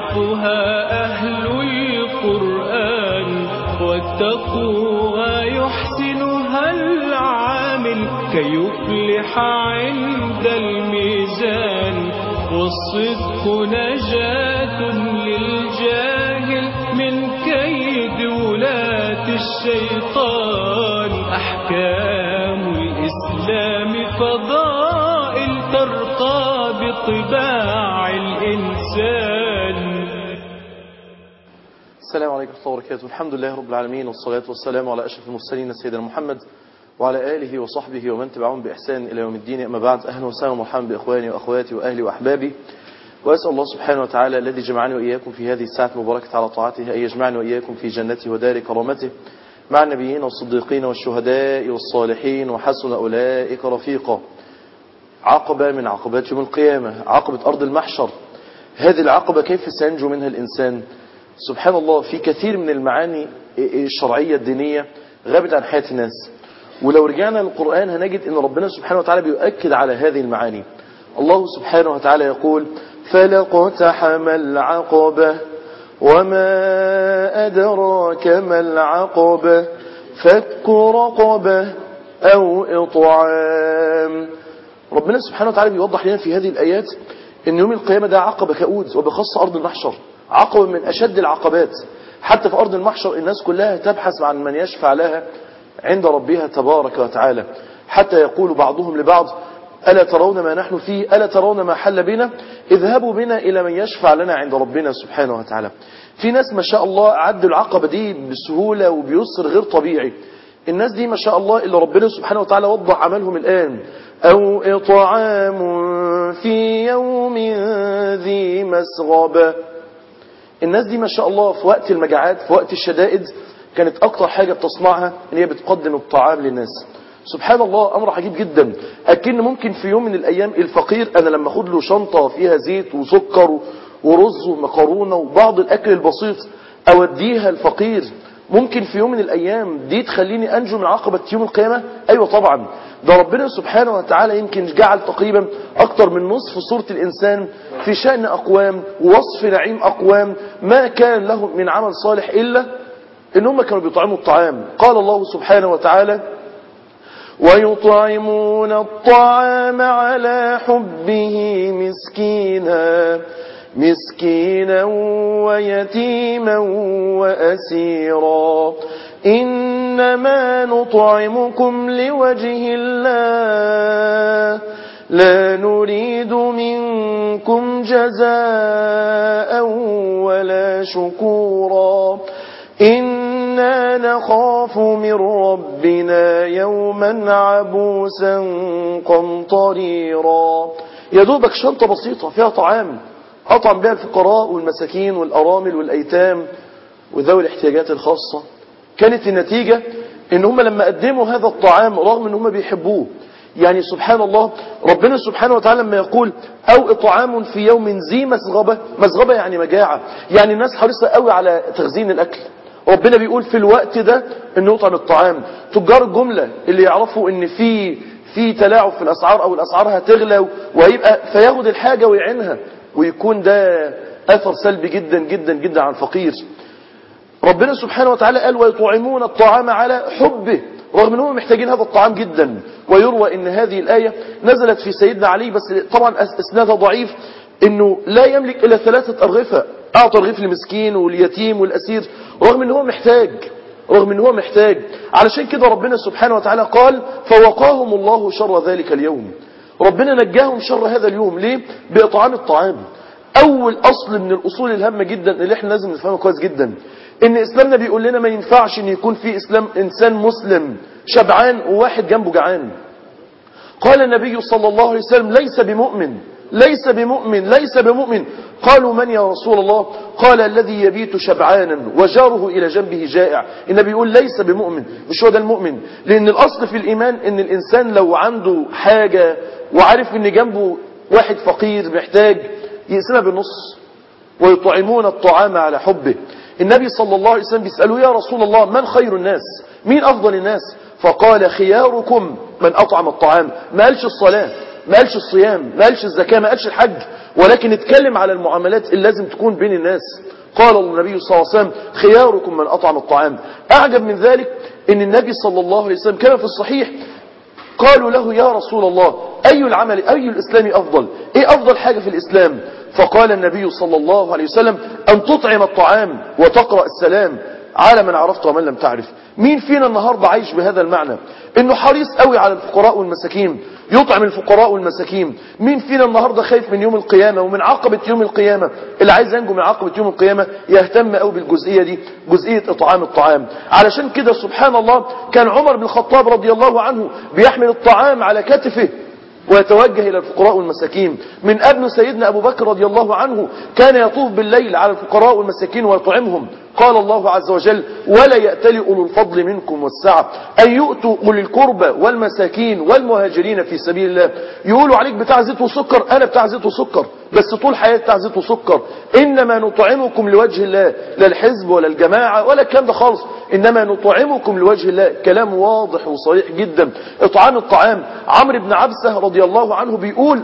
يعرفها أهل القرآن والتقوى يحسنها العامل كي يفلح عند الميزان والصدق نجاة للجاهل من كيد ولاة الشيطان أحكام الإسلام فضائل ترقى بطباع الإنسان السلام عليكم ورحمة الله وبركاته الحمد لله رب العالمين والصلاة والسلام على أشرف المرسلين سيدنا محمد وعلى آله وصحبه ومن تبعهم بإحسان إلى يوم الدين أما بعد أهلا وسهلا ومرحبا بإخواني وأخواتي وأهلي وأحبابي وأسأل الله سبحانه وتعالى الذي جمعني وإياكم في هذه الساعة المباركة على طاعته أن يجمعني وإياكم في جنته ودار كرامته مع النبيين والصديقين والشهداء والصالحين وحسن أولئك رفيقا عقبة من عقبات يوم القيامة عقبة أرض المحشر هذه العقبة كيف سينجو منها الإنسان سبحان الله في كثير من المعاني الشرعية الدينية غابت عن حياة الناس ولو رجعنا للقرآن هنجد أن ربنا سبحانه وتعالى بيؤكد على هذه المعاني الله سبحانه وتعالى يقول فلقتحم العقبة وما أدراك ما العقبة فك رقبة أو إطعام ربنا سبحانه وتعالى بيوضح لنا في هذه الآيات أن يوم القيامة ده عقبة كؤود وبخاصة أرض المحشر عقبة من أشد العقبات حتى في أرض المحشر الناس كلها تبحث عن من يشفع لها عند ربها تبارك وتعالى حتى يقول بعضهم لبعض ألا ترون ما نحن فيه ألا ترون ما حل بنا اذهبوا بنا إلى من يشفع لنا عند ربنا سبحانه وتعالى في ناس ما شاء الله عدوا العقبة دي بسهولة وبيسر غير طبيعي الناس دي ما شاء الله اللي ربنا سبحانه وتعالى وضح عملهم الآن أو إطعام في يوم ذي مسغبة الناس دي ما شاء الله في وقت المجاعات في وقت الشدائد كانت أكتر حاجة بتصنعها ان هي بتقدم الطعام للناس سبحان الله أمر عجيب جدا أكن ممكن في يوم من الأيام الفقير أنا لما أخد له شنطة فيها زيت وسكر ورز ومكرونة وبعض الأكل البسيط أوديها الفقير ممكن في يوم من الأيام دي تخليني أنجو من عقبة يوم القيامة أيوة طبعا ده ربنا سبحانه وتعالى يمكن جعل تقريبا أكتر من نصف صورة الإنسان في شأن أقوام ووصف نعيم أقوام ما كان لهم من عمل صالح إلا إن هم كانوا بيطعموا الطعام قال الله سبحانه وتعالى ويطعمون الطعام على حبه مسكينا مسكينا ويتيما وأسيرا إنما نطعمكم لوجه الله لا نريد منكم جزاء ولا شكورا إنا نخاف من ربنا يوما عبوسا قمطريرا يا دوبك شنطة بسيطة فيها طعام أطعم بها الفقراء والمساكين والأرامل والأيتام وذوي الاحتياجات الخاصة كانت النتيجة ان هم لما قدموا هذا الطعام رغم ان هم بيحبوه يعني سبحان الله ربنا سبحانه وتعالى لما يقول او اطعام في يوم ذي مسغبة مسغبة يعني مجاعة يعني الناس حريصة قوي على تخزين الاكل ربنا بيقول في الوقت ده انه يطعم الطعام تجار الجملة اللي يعرفوا ان في في تلاعب في الاسعار او الاسعار هتغلى وهيبقى فياخد الحاجة ويعينها ويكون ده اثر سلبي جدا جدا جدا على الفقير ربنا سبحانه وتعالى قال ويطعمون الطعام على حبه رغم انهم محتاجين هذا الطعام جدا ويروى ان هذه الآية نزلت في سيدنا علي بس طبعا اسنادها ضعيف انه لا يملك الا ثلاثة ارغفة اعطى رغيف للمسكين واليتيم والاسير رغم ان هو محتاج رغم ان هو محتاج علشان كده ربنا سبحانه وتعالى قال فوقاهم الله شر ذلك اليوم ربنا نجاهم شر هذا اليوم ليه باطعام الطعام اول اصل من الاصول الهامة جدا اللي احنا لازم نفهمه كويس جدا ان اسلامنا بيقول لنا ما ينفعش ان يكون في اسلام انسان مسلم شبعان وواحد جنبه جعان قال النبي صلى الله عليه وسلم ليس بمؤمن ليس بمؤمن ليس بمؤمن قالوا من يا رسول الله قال الذي يبيت شبعانا وجاره إلى جنبه جائع النبي يقول ليس بمؤمن مش هو ده المؤمن لأن الأصل في الإيمان أن الإنسان لو عنده حاجة وعارف أن جنبه واحد فقير محتاج يقسمها بالنص ويطعمون الطعام على حبه النبي صلى الله عليه وسلم بيسألوا يا رسول الله من خير الناس مين أفضل الناس فقال خياركم من أطعم الطعام ما قالش الصلاة ما قالش الصيام ما قالش الزكاة ما قالش الحج ولكن اتكلم على المعاملات اللي لازم تكون بين الناس قال النبي صلى الله عليه وسلم خياركم من أطعم الطعام أعجب من ذلك ان النبي صلى الله عليه وسلم كما في الصحيح قالوا له يا رسول الله أي العمل أي الإسلام أفضل إيه أفضل حاجة في الإسلام فقال النبي صلى الله عليه وسلم أن تطعم الطعام وتقرأ السلام على من عرفت ومن لم تعرف مين فينا النهاردة عايش بهذا المعنى انه حريص قوي على الفقراء والمساكين يطعم الفقراء والمساكين مين فينا النهاردة خايف من يوم القيامة ومن عقبة يوم القيامة اللي عايز ينجو من عقبة يوم القيامة يهتم قوي بالجزئية دي جزئية اطعام الطعام علشان كده سبحان الله كان عمر بن الخطاب رضي الله عنه بيحمل الطعام على كتفه ويتوجه إلى الفقراء والمساكين من ابن سيدنا أبو بكر رضي الله عنه كان يطوف بالليل على الفقراء والمساكين ويطعمهم قال الله عز وجل ولا يأتل أولو الفضل منكم والسعة أن يؤتوا أولي القربى والمساكين والمهاجرين في سبيل الله يقولوا عليك بتاع زيت وسكر أنا بتاع زيت وسكر بس طول حياتي بتاع زيت وسكر إنما نطعمكم لوجه الله لا الحزب ولا الجماعة ولا الكلام ده خالص إنما نطعمكم لوجه الله كلام واضح وصريح جدا إطعام الطعام عمرو بن عبسة رضي الله عنه بيقول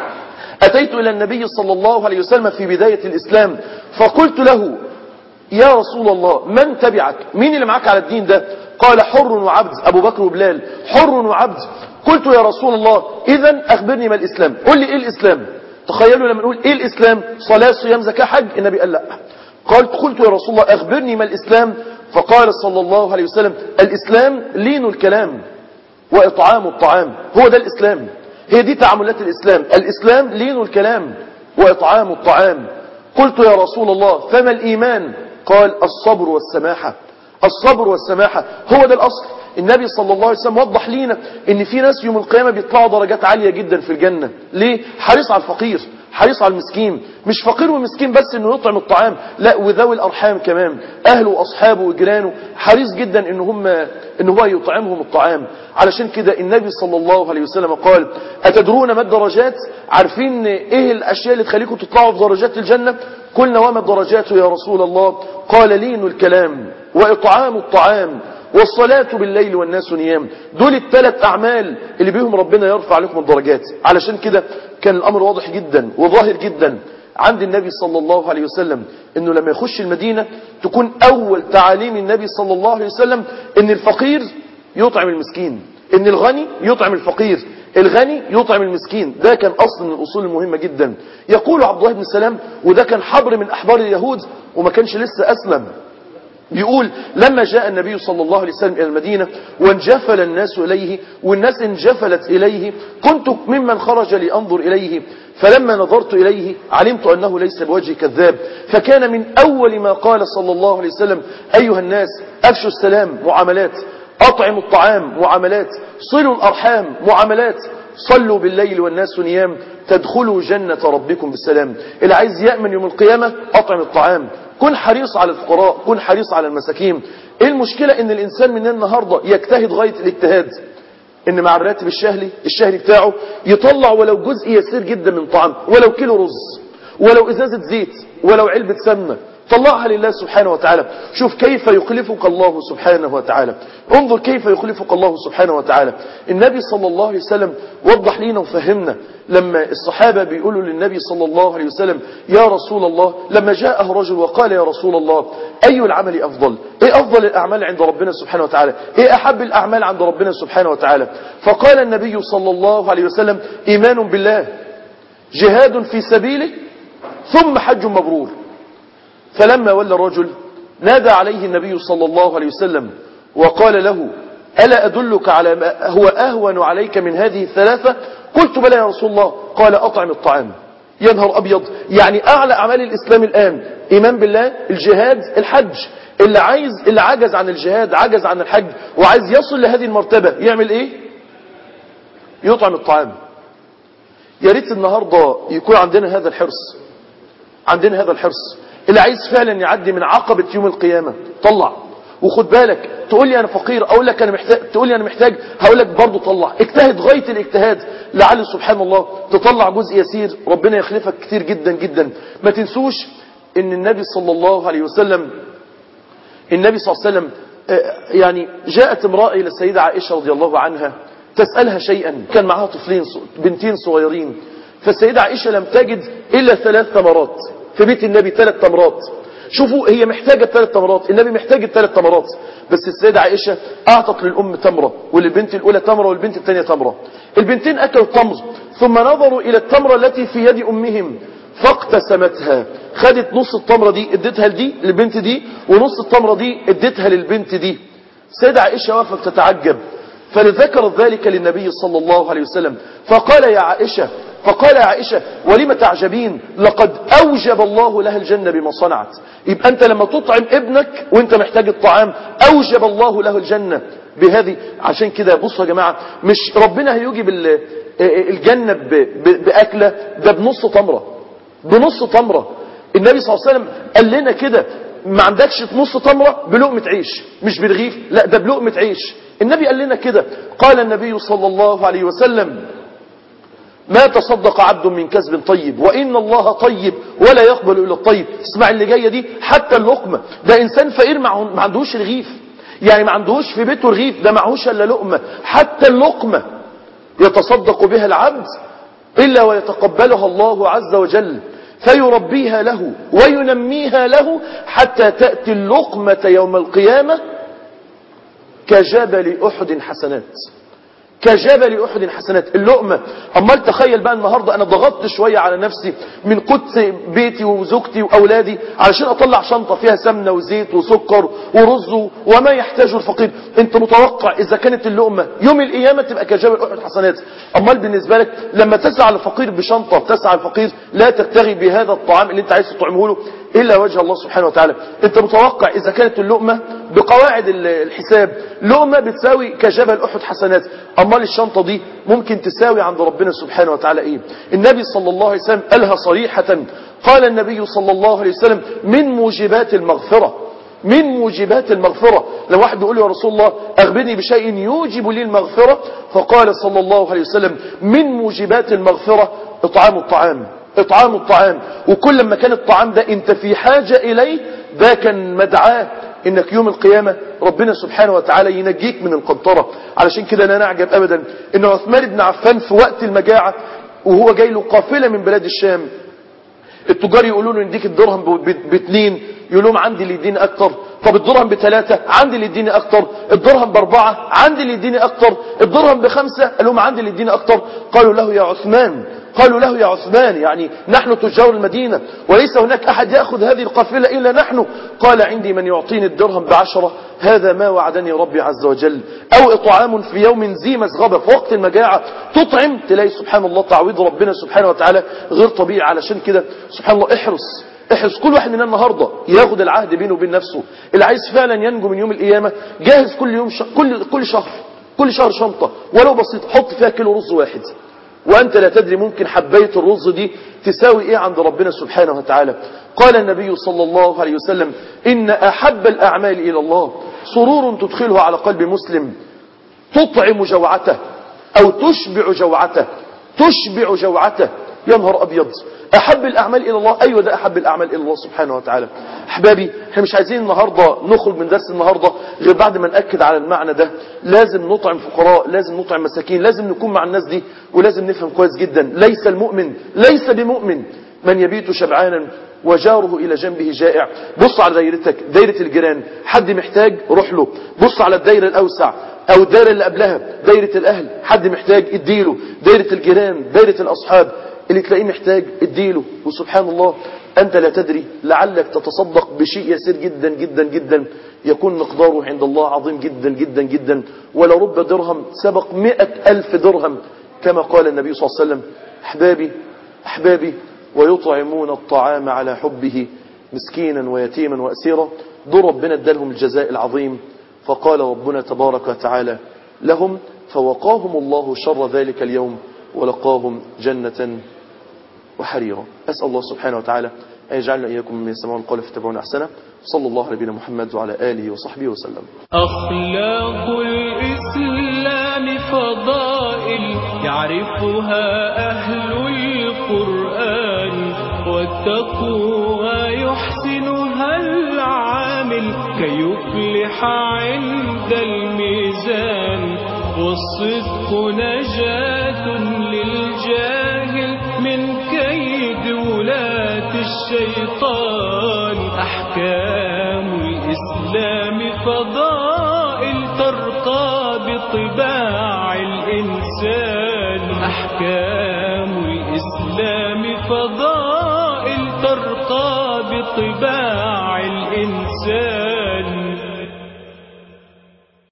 أتيت إلى النبي صلى الله عليه وسلم في بداية الإسلام فقلت له يا رسول الله من تبعك مين اللي معاك على الدين ده قال حر وعبد أبو بكر وبلال حر وعبد قلت يا رسول الله إذا أخبرني ما الإسلام قل لي إيه الإسلام تخيلوا لما نقول إيه الإسلام صلاة صيام زكاة حج النبي قال لا قال قلت يا رسول الله أخبرني ما الإسلام فقال صلى الله عليه وسلم الإسلام لين الكلام وإطعام الطعام هو ده الإسلام هي دي تعاملات الإسلام الإسلام لين الكلام وإطعام الطعام قلت يا رسول الله فما الإيمان قال الصبر والسماحة الصبر والسماحة هو ده الأصل النبي صلى الله عليه وسلم وضح لينا ان في ناس يوم القيامة بيطلعوا درجات عالية جدا في الجنة ليه؟ حريص على الفقير حريص على المسكين مش فقير ومسكين بس انه يطعم الطعام لا وذوي الارحام كمان اهله واصحابه وجيرانه حريص جدا ان هم ان هو يطعمهم الطعام علشان كده النبي صلى الله عليه وسلم قال اتدرون ما الدرجات عارفين ايه الاشياء اللي تخليكم تطلعوا في درجات الجنة قلنا وما الدرجات يا رسول الله قال لين الكلام واطعام الطعام والصلاة بالليل والناس نيام دول الثلاث أعمال اللي بيهم ربنا يرفع لكم الدرجات علشان كده كان الأمر واضح جدا وظاهر جدا عند النبي صلى الله عليه وسلم انه لما يخش المدينة تكون اول تعاليم النبي صلى الله عليه وسلم ان الفقير يطعم المسكين ان الغني يطعم الفقير الغني يطعم المسكين ده كان اصل من الاصول المهمة جدا يقول عبد الله بن سلام وده كان حبر من احبار اليهود وما كانش لسه اسلم بيقول لما جاء النبي صلى الله عليه وسلم إلى المدينة وانجفل الناس إليه والناس انجفلت إليه كنت ممن خرج لأنظر إليه فلما نظرت إليه علمت أنه ليس بوجه كذاب فكان من أول ما قال صلى الله عليه وسلم أيها الناس أفشوا السلام معاملات أطعموا الطعام معاملات صلوا الأرحام معاملات صلوا بالليل والناس نيام تدخلوا جنة ربكم بالسلام اللي عايز يأمن يوم القيامة أطعم الطعام كن حريص على الفقراء كن حريص على المساكين ايه المشكلة ان الانسان من النهاردة يجتهد غاية الاجتهاد ان مع الراتب الشهري الشهري بتاعه يطلع ولو جزء يسير جدا من طعام ولو كيلو رز ولو ازازة زيت ولو علبة سمنة طلعها لله سبحانه وتعالى شوف كيف يخلفك الله سبحانه وتعالى انظر كيف يخلفك الله سبحانه وتعالى النبي صلى الله عليه وسلم وضح لنا وفهمنا لما الصحابة بيقولوا للنبي صلى الله عليه وسلم يا رسول الله لما جاءه رجل وقال يا رسول الله أي العمل أفضل ايه أفضل الأعمال عند ربنا سبحانه وتعالى ايه أحب الأعمال عند ربنا سبحانه وتعالى فقال النبي صلى الله عليه وسلم إيمان بالله جهاد في سبيله ثم حج مبرور فلما ولى الرجل نادى عليه النبي صلى الله عليه وسلم وقال له ألا أدلك على ما هو أهون عليك من هذه الثلاثة قلت بلى يا رسول الله قال أطعم الطعام يا نهار أبيض يعني أعلى أعمال الإسلام الآن إيمان بالله الجهاد الحج اللي عايز اللي عجز عن الجهاد عجز عن الحج وعايز يصل لهذه المرتبة يعمل إيه يطعم الطعام يا ريت النهاردة يكون عندنا هذا الحرص عندنا هذا الحرص اللي عايز فعلا يعدي من عقبة يوم القيامة طلع وخد بالك تقول لي انا فقير اقول لك انا محتاج تقول لي انا محتاج هقول لك برضه طلع اجتهد غايه الاجتهاد لعل سبحان الله تطلع جزء يسير ربنا يخلفك كتير جدا جدا ما تنسوش ان النبي صلى الله عليه وسلم النبي صلى الله عليه وسلم يعني جاءت امراه الى السيده عائشه رضي الله عنها تسألها شيئا كان معها طفلين بنتين صغيرين فالسيدة عائشة لم تجد إلا ثلاث تمرات في بيت النبي ثلاث تمرات شوفوا هي محتاجة ثلاث تمرات النبي محتاج الثلاث تمرات بس السيدة عائشة أعطت للأم تمرة وللبنت الأولى تمرة والبنت الثانية تمرة البنتين أكلوا التمر ثم نظروا إلى التمرة التي في يد أمهم فاقتسمتها خدت نص التمرة دي اديتها لدي للبنت دي ونص التمرة دي اديتها للبنت دي السيدة عائشة وقفت تتعجب فذكرت ذلك للنبي صلى الله عليه وسلم فقال يا عائشة فقال يا عائشة ولم تعجبين لقد أوجب الله لها الجنة بما صنعت يبقى أنت لما تطعم ابنك وانت محتاج الطعام أوجب الله له الجنة بهذه عشان كده بصوا يا جماعة مش ربنا هيوجب الجنة بأكلة ده بنص تمرة بنص تمرة النبي صلى الله عليه وسلم قال لنا كده ما عندكش نص تمرة بلقمة عيش مش برغيف لا ده بلقمة عيش النبي قال لنا كده قال النبي صلى الله عليه وسلم ما تصدق عبد من كسب طيب وإن الله طيب ولا يقبل إلا الطيب اسمع اللي جاية دي حتى اللقمة ده إنسان فقير ما عندهوش رغيف يعني ما عندهوش في بيته رغيف ده معهوش إلا لقمة حتى اللقمة يتصدق بها العبد إلا ويتقبلها الله عز وجل فيربيها له وينميها له حتى تأتي اللقمة يوم القيامة كجبل أحد حسنات كجبل أحد حسنات اللقمة أمال تخيل بقى النهاردة أنا ضغطت شوية على نفسي من قدس بيتي وزوجتي وأولادي علشان أطلع شنطة فيها سمنة وزيت وسكر ورز وما يحتاجه الفقير أنت متوقع إذا كانت اللقمة يوم القيامة تبقى كجبل أحد حسنات أمال بالنسبة لك لما تسعى الفقير بشنطة تسعى الفقير لا تبتغي بهذا الطعام اللي أنت عايز تطعمه له إلا وجه الله سبحانه وتعالى أنت متوقع إذا كانت اللقمة بقواعد الحساب لقمة بتساوي كجبل أحد حسنات أمال الشنطة دي ممكن تساوي عند ربنا سبحانه وتعالى إيه النبي صلى الله عليه وسلم قالها صريحة قال النبي صلى الله عليه وسلم من موجبات المغفرة من موجبات المغفرة لو واحد بيقول يا رسول الله أخبرني بشيء يوجب لي المغفرة فقال صلى الله عليه وسلم من موجبات المغفرة إطعام الطعام إطعام الطعام وكل ما كان الطعام ده أنت في حاجة إليه ده كان مدعاه انك يوم القيامة ربنا سبحانه وتعالى ينجيك من القنطرة علشان كده لا نعجب ابدا ان عثمان بن عفان في وقت المجاعة وهو جاي له قافلة من بلاد الشام التجار يقولوا له نديك الدرهم باثنين يقول لهم عندي اللي يديني اكتر طب الدرهم بثلاثة عندي اللي يديني اكتر الدرهم باربعة عندي اللي يديني اكتر الدرهم بخمسة قال لهم عندي اللي يديني اكتر قالوا له يا عثمان قالوا له يا عثمان يعني نحن تجار المدينة وليس هناك أحد يأخذ هذه القافلة إلا نحن قال عندي من يعطيني الدرهم بعشرة هذا ما وعدني ربي عز وجل أو إطعام في يوم ذي مسغبة في وقت المجاعة تطعم تلاقي سبحان الله تعويض ربنا سبحانه وتعالى غير طبيعي علشان كده سبحان الله احرص احرص كل واحد مننا النهاردة ياخد العهد بينه وبين نفسه اللي عايز فعلا ينجو من يوم القيامة جاهز كل يوم ش... كل كل شهر كل شهر شنطة ولو بسيط حط فيها كيلو رز واحد وأنت لا تدري ممكن حباية الرز دي تساوي إيه عند ربنا سبحانه وتعالى قال النبي صلى الله عليه وسلم إن أحب الأعمال إلى الله سرور تدخله على قلب مسلم تطعم جوعته أو تشبع جوعته تشبع جوعته يا نهار أبيض أحب الأعمال إلى الله أيوة ده أحب الأعمال إلى الله سبحانه وتعالى أحبابي احنا مش عايزين النهاردة نخرج من درس النهاردة غير بعد ما نأكد على المعنى ده لازم نطعم فقراء لازم نطعم مساكين لازم نكون مع الناس دي ولازم نفهم كويس جدا ليس المؤمن ليس بمؤمن من يبيت شبعانا وجاره إلى جنبه جائع بص على دايرتك دايرة الجيران حد محتاج روح له بص على الدايرة الأوسع أو الدايرة اللي قبلها دايرة الأهل حد محتاج اديله دايرة الجيران دايرة الأصحاب اللي تلاقيه محتاج اديله وسبحان الله أنت لا تدري لعلك تتصدق بشيء يسير جدا جدا جدا يكون مقداره عند الله عظيم جدا جدا جدا ولرب درهم سبق مئة ألف درهم كما قال النبي صلى الله عليه وسلم أحبابي أحبابي ويطعمون الطعام على حبه مسكينا ويتيما وأسيرا دول ربنا ادالهم الجزاء العظيم فقال ربنا تبارك وتعالى لهم فوقاهم الله شر ذلك اليوم ولقاهم جنة وحريرا أسأل الله سبحانه وتعالى أن يجعلنا إياكم من يسمعون القول فاتبعون أحسنه صلى الله على نبينا محمد وعلى آله وصحبه وسلم أخلاق الإسلام فضائل يعرفها أهل القرآن والتقوى يحسنها العامل كي يفلح عند الميزان والصدق نجاة للجاهل من كيد ولاة الشيطان أحكام الإسلام فضائل ترقى بطباع الإنسان أحكام الإسلام فضائل ترقى بطباع الإنسان